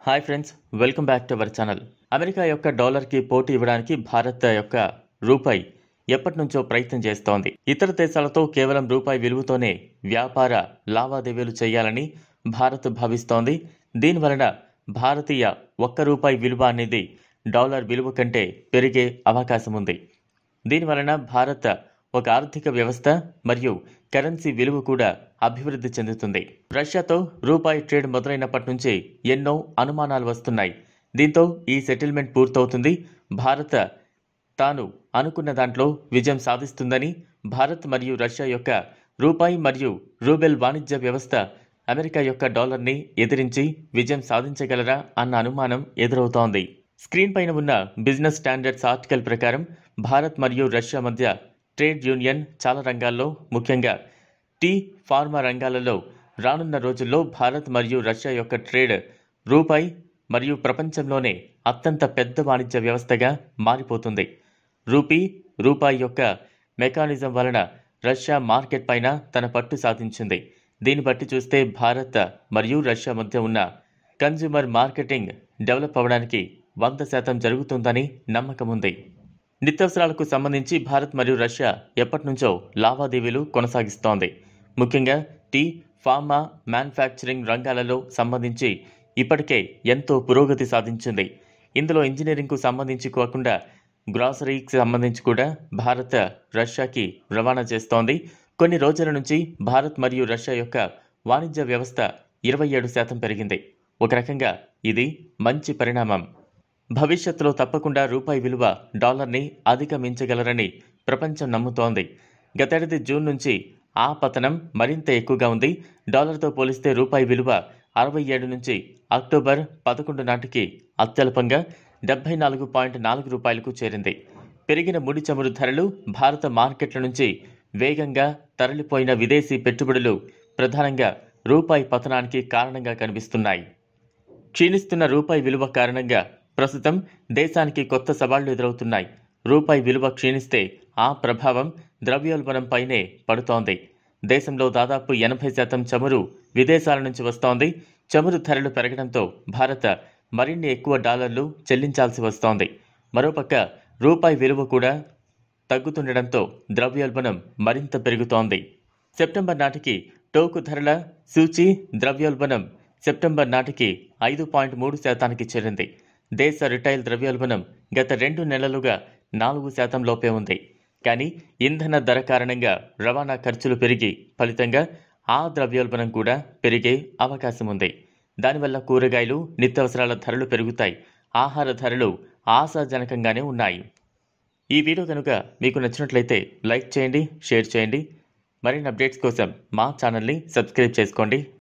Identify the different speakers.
Speaker 1: hi friends welcome back to our channel America యొక్క డాలర్కి పోటీ ఇవ్వడానికి భారత్ యొక్క రూపాయి ఎప్పటి నుంచో ప్రయత్నం చేస్తోంది ఇతర దేశాలతో కేవలం రూపాయి విలువతోనే వ్యాపార లావాదేవీలు చేయాలని భారత్ భావిస్తోంది దీనివలన భారతీయ ఒక్క రూపాయి విలువ అనేది డాలర్ విలువ కంటే పెరిగే అవకాశం ఉంది దీనివలన భారత్ ఒక ఆర్థిక వ్యవస్థ మరియు కరెన్సీ విలువ కూడా అభివృద్ధి చెందుతుంది రష్యాతో రూపాయి ట్రేడ్ మొదలైనప్పటి నుంచి ఎన్నో అనుమానాలు వస్తున్నాయి దీంతో ఈ సెటిల్మెంట్ పూర్తవుతుంది భారత్ తాను అనుకున్న దాంట్లో విజయం సాధిస్తుందని భారత్ మరియు రష్యా యొక్క రూపాయి మరియు రూబెల్ వాణిజ్య వ్యవస్థ అమెరికా యొక్క డాలర్ని ఎదిరించి విజయం సాధించగలరా అన్న అనుమానం ఎదురవుతోంది స్క్రీన్ పైన ఉన్న బిజినెస్ స్టాండర్డ్స్ ఆర్టికల్ ప్రకారం భారత్ మరియు రష్యా మధ్య ట్రేడ్ యూనియన్ చాలా రంగాల్లో ముఖ్యంగా టీ ఫార్మా రంగాలలో రానున్న రోజుల్లో భారత్ మరియు రష్యా యొక్క ట్రేడ్ రూపాయి మరియు ప్రపంచంలోనే అత్యంత పెద్ద వాణిజ్య వ్యవస్థగా మారిపోతుంది రూపీ రూపాయి యొక్క మెకానిజం వలన రష్యా మార్కెట్ పైన తన పట్టు సాధించింది దీన్ని బట్టి చూస్తే భారత్ మరియు రష్యా మధ్య ఉన్న కన్జ్యూమర్ మార్కెటింగ్ డెవలప్ అవ్వడానికి వంద శాతం జరుగుతుందని నమ్మకం ఉంది నిత్యావసరాలకు సంబంధించి భారత్ మరియు రష్యా ఎప్పటి నుంచో లావాదేవీలు కొనసాగిస్తోంది ముఖ్యంగా టీ ఫార్మా మ్యానుఫ్యాక్చరింగ్ రంగాలలో సంబంధించి ఇప్పటికే ఎంతో పురోగతి సాధించింది ఇందులో ఇంజనీరింగ్కు సంబంధించి కాకుండా గ్రాసరీకి సంబంధించి కూడా భారత్ రష్యాకి రవాణా చేస్తోంది కొన్ని రోజుల నుంచి భారత్ మరియు రష్యా యొక్క వాణిజ్య వ్యవస్థ ఇరవై ఏడు శాతం పెరిగింది ఒక రకంగా ఇది మంచి పరిణామం భవిష్యత్తులో తప్పకుండా రూపాయి విలువ డాలర్ని అధిగమించగలరని ప్రపంచం నమ్ముతోంది గతేడాది జూన్ నుంచి ఆ పతనం మరింత ఎక్కువగా ఉంది డాలర్తో పోలిస్తే రూపాయి విలువ అరవై ఏడు నుంచి అక్టోబర్ పదకొండు నాటికి అత్యల్పంగా డెబ్బై నాలుగు పాయింట్ నాలుగు రూపాయలకు చేరింది పెరిగిన ముడి చమురు ధరలు భారత మార్కెట్ల నుంచి వేగంగా తరలిపోయిన విదేశీ పెట్టుబడులు ప్రధానంగా రూపాయి పతనానికి కారణంగా కనిపిస్తున్నాయి క్షీణిస్తున్న రూపాయి విలువ కారణంగా ప్రస్తుతం దేశానికి కొత్త సవాళ్లు ఎదురవుతున్నాయి రూపాయి విలువ క్షీణిస్తే ఆ ప్రభావం ద్రవ్యోల్బణంపైనే పడుతోంది దేశంలో దాదాపు ఎనభై శాతం చమురు విదేశాల నుంచి వస్తోంది చమురు ధరలు పెరగడంతో భారత్ మరిన్ని ఎక్కువ డాలర్లు చెల్లించాల్సి వస్తోంది మరోపక్క రూపాయి విలువ కూడా తగ్గుతుండడంతో ద్రవ్యోల్బణం మరింత పెరుగుతోంది సెప్టెంబర్ నాటికి టోకు ధరల సూచి ద్రవ్యోల్బణం సెప్టెంబర్ నాటికి ఐదు పాయింట్ మూడు శాతానికి చేరింది దేశ రిటైల్ ద్రవ్యోల్బణం గత రెండు నెలలుగా నాలుగు శాతం లోపే ఉంది కానీ ఇంధన ధర కారణంగా రవాణా ఖర్చులు పెరిగి ఫలితంగా ఆ ద్రవ్యోల్బణం కూడా పెరిగే అవకాశం ఉంది దానివల్ల కూరగాయలు నిత్యావసరాల ధరలు పెరుగుతాయి ఆహార ధరలు ఆశాజనకంగానే ఉన్నాయి ఈ వీడియో కనుక మీకు నచ్చినట్లయితే లైక్ చేయండి షేర్ చేయండి మరిన్ని అప్డేట్స్ కోసం మా ఛానల్ని సబ్స్క్రైబ్ చేసుకోండి